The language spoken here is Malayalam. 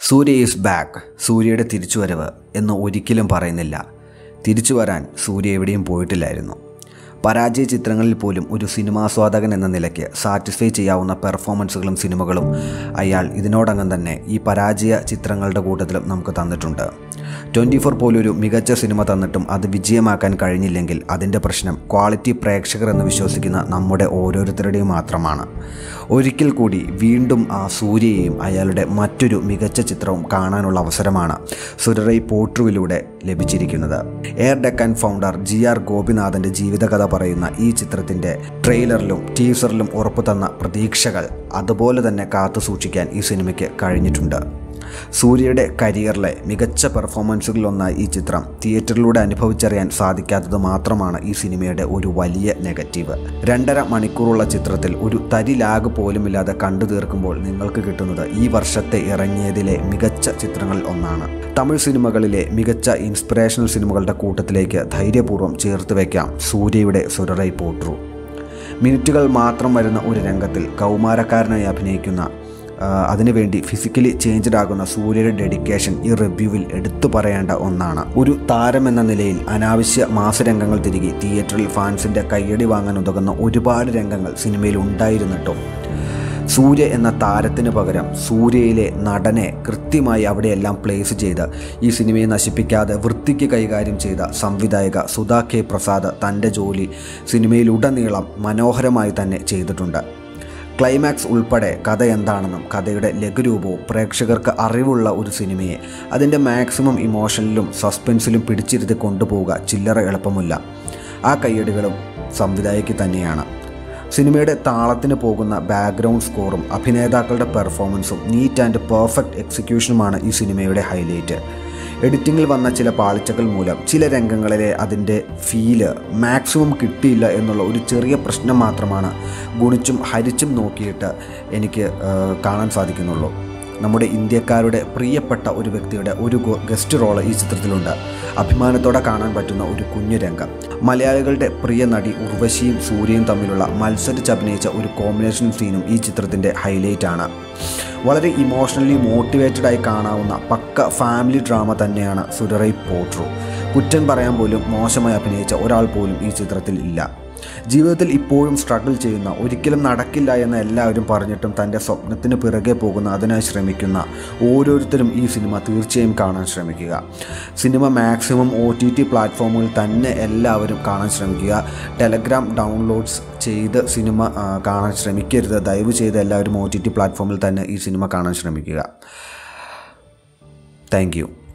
സൂര്യ ഈസ് ബാക്ക് സൂര്യയുടെ തിരിച്ചുവരവ് എന്ന് ഒരിക്കലും പറയുന്നില്ല തിരിച്ചു വരാൻ സൂര്യ എവിടെയും പോയിട്ടില്ലായിരുന്നു പരാജയ ചിത്രങ്ങളിൽ പോലും ഒരു സിനിമാസ്വാദകൻ എന്ന നിലയ്ക്ക് സാറ്റിസ്ഫൈ ചെയ്യാവുന്ന പെർഫോമൻസുകളും സിനിമകളും അയാൾ ഇതിനോടകം തന്നെ ഈ പരാജയ ചിത്രങ്ങളുടെ കൂട്ടത്തിലും നമുക്ക് തന്നിട്ടുണ്ട് ട്വൻറ്റി ഫോർ പോലൊരു മികച്ച സിനിമ തന്നിട്ടും അത് വിജയമാക്കാൻ കഴിഞ്ഞില്ലെങ്കിൽ അതിൻ്റെ പ്രശ്നം ക്വാളിറ്റി പ്രേക്ഷകർ എന്ന് വിശ്വസിക്കുന്ന നമ്മുടെ ഓരോരുത്തരുടെയും മാത്രമാണ് ഒരിക്കൽ കൂടി വീണ്ടും ആ സൂര്യയെയും അയാളുടെ മറ്റൊരു മികച്ച ചിത്രവും കാണാനുള്ള അവസരമാണ് സുരറൈ പോട്രുവിലൂടെ ലഭിച്ചിരിക്കുന്നത് Air Deccan founder G R ഗോപിനാഥൻ്റെ ജീവിതകഥ പറയുന്ന ഈ ചിത്രത്തിൻ്റെ ട്രെയിലറിലും ടീസറിലും ഉറപ്പു തന്ന പ്രതീക്ഷകൾ അതുപോലെ തന്നെ കാത്തു സൂക്ഷിക്കാൻ ഈ സിനിമയ്ക്ക് കഴിഞ്ഞിട്ടുണ്ട് സൂര്യയുടെ കരിയറിലെ മികച്ച പെർഫോമൻസുകളിലൊന്നായി ഈ ചിത്രം തിയേറ്ററിലൂടെ അനുഭവിച്ചറിയാൻ സാധിക്കാത്തത് മാത്രമാണ് ഈ സിനിമയുടെ ഒരു വലിയ നെഗറ്റീവ് രണ്ടര മണിക്കൂറുള്ള ചിത്രത്തിൽ ഒരു തരി ലാഗ് പോലുമില്ലാതെ കണ്ടു തീർക്കുമ്പോൾ നിങ്ങൾക്ക് കിട്ടുന്നത് ഈ വർഷത്തെ ഇറങ്ങിയതിലെ മികച്ച ചിത്രങ്ങളിൽ ഒന്നാണ് തമിഴ് സിനിമകളിലെ മികച്ച ഇൻസ്പിറേഷണൽ സിനിമകളുടെ കൂട്ടത്തിലേക്ക് ധൈര്യപൂർവ്വം ചേർത്ത് വയ്ക്കാം സൂര്യയുടെ സുരറൈ പോട്രു മിനിറ്റുകൾ മാത്രം വരുന്ന ഒരു രംഗത്തിൽ കൗമാരക്കാരനായി അഭിനയിക്കുന്ന ആ, അതിനുവേണ്ടി ഫിസിക്കലി ചേഞ്ച്ഡ് ആകുന്ന സൂര്യയുടെ ഡെഡിക്കേഷൻ ഈ റിവ്യൂവിൽ എടുത്തു പറയേണ്ട ഒന്നാണ് ഒരു താരം എന്ന നിലയിൽ അനാവശ്യ മാസരംഗങ്ങൾ തിരികെ തിയേറ്ററിൽ ഫാൻസിൻ്റെ കയ്യടി വാങ്ങാൻ ഉതകുന്ന ഒരുപാട് രംഗങ്ങൾ സിനിമയിൽ ഉണ്ടായിരുന്നിട്ടും സൂര്യ എന്ന താരത്തിന് പകരം സൂര്യയിലെ നടനെ കൃത്യമായി അവിടെയെല്ലാം പ്ലേസ് ചെയ്ത് ഈ സിനിമയെ നശിപ്പിക്കാതെ വൃത്തിക്ക് കൈകാര്യം ചെയ്ത സംവിധായക സുധാ കെ പ്രസാദ് തൻ്റെ ജോലി സിനിമയിലുടനീളം മനോഹരമായി തന്നെ ചെയ്തിട്ടുണ്ട് ക്ലൈമാക്സ് ഉൾപ്പെടെ കഥ എന്താണെന്നും കഥയുടെ ലഘുരൂപവും പ്രേക്ഷകർക്ക് അറിവുള്ള ഒരു സിനിമയെ അതിൻ്റെ മാക്സിമം ഇമോഷനിലും സസ്പെൻസിലും പിടിച്ചിരുത്തി കൊണ്ടുപോവുക ചില്ലറ എളുപ്പമില്ല ആ കയ്യടികളും സംവിധായകയ്ക്ക് തന്നെയാണ് സിനിമയുടെ താളത്തിന് പോകുന്ന ബാക്ക്ഗ്രൗണ്ട് സ്കോറും അഭിനേതാക്കളുടെ പെർഫോമൻസും നീറ്റ് ആൻഡ് പെർഫെക്റ്റ് എക്സിക്യൂഷനുമാണ് ഈ സിനിമയുടെ ഹൈലൈറ്റ് എഡിറ്റിങ്ങിൽ വന്ന ചില പാളിച്ചകൾ മൂലം ചില രംഗങ്ങളിലെ അതിൻ്റെ ഫീല് മാക്സിമം കിട്ടിയില്ല എന്നുള്ള ഒരു ചെറിയ പ്രശ്നം മാത്രമാണ് ഗുണിച്ചും ഹരിച്ചും നോക്കിയിട്ട് എനിക്ക് ആ, കാണാൻ സാധിക്കുന്നുള്ളൂ നമ്മുടെ ഇന്ത്യക്കാരുടെ പ്രിയപ്പെട്ട ഒരു വ്യക്തിയുടെ ഒരു ഗോ- ഗസ്റ്റ് റോള് ഈ ചിത്രത്തിലുണ്ട് അഭിമാനത്തോടെ കാണാൻ പറ്റുന്ന ഒരു കുഞ്ഞു രംഗം മലയാളികളുടെ പ്രിയ നടി ഉർവശിയും സൂര്യയും തമ്മിലുള്ള മത്സരിച്ച് അഭിനയിച്ച ഒരു കോമ്പിനേഷൻ സീനും ഈ ചിത്രത്തിൻ്റെ ഹൈലൈറ്റ് ആണ് വളരെ ഇമോഷണലി മോട്ടിവേറ്റഡ് ആയി കാണാവുന്ന പക്ക ഫാമിലി ഡ്രാമ തന്നെയാണ് സുരറൈ പോട്രു കുറ്റം പറയാൻ പോലും മോശമായി അഭിനയിച്ച ഒരാൾ പോലും ഈ ചിത്രത്തിൽ ഇല്ല ജീവിതത്തിൽ ഇപ്പോഴും സ്ട്രഗിൾ ചെയ്യുന്ന ഒരിക്കലും നടക്കില്ല എന്ന് എല്ലാവരും പറഞ്ഞിട്ടും തൻ്റെ സ്വപ്നത്തിന് പിറകെ പോകുന്ന അതിനായി ശ്രമിക്കുന്ന ഓരോരുത്തരും ഈ സിനിമ തീർച്ചയായും കാണാൻ ശ്രമിക്കുക cinema maximum O T T പ്ലാറ്റ്ഫോമുകളിൽ തന്നെ എല്ലാവരും കാണാൻ ശ്രമിക്കുക ടെലഗ്രാം ഡൗൺലോഡ്സ് ചെയ്ത് സിനിമ ആ, കാണാൻ ശ്രമിക്കരുത് ദയവ് ചെയ്ത് എല്ലാവരും ഒ ടി ടി പ്ലാറ്റ്ഫോമിൽ തന്നെ ഈ സിനിമ കാണാൻ ശ്രമിക്കുക താങ്ക് യു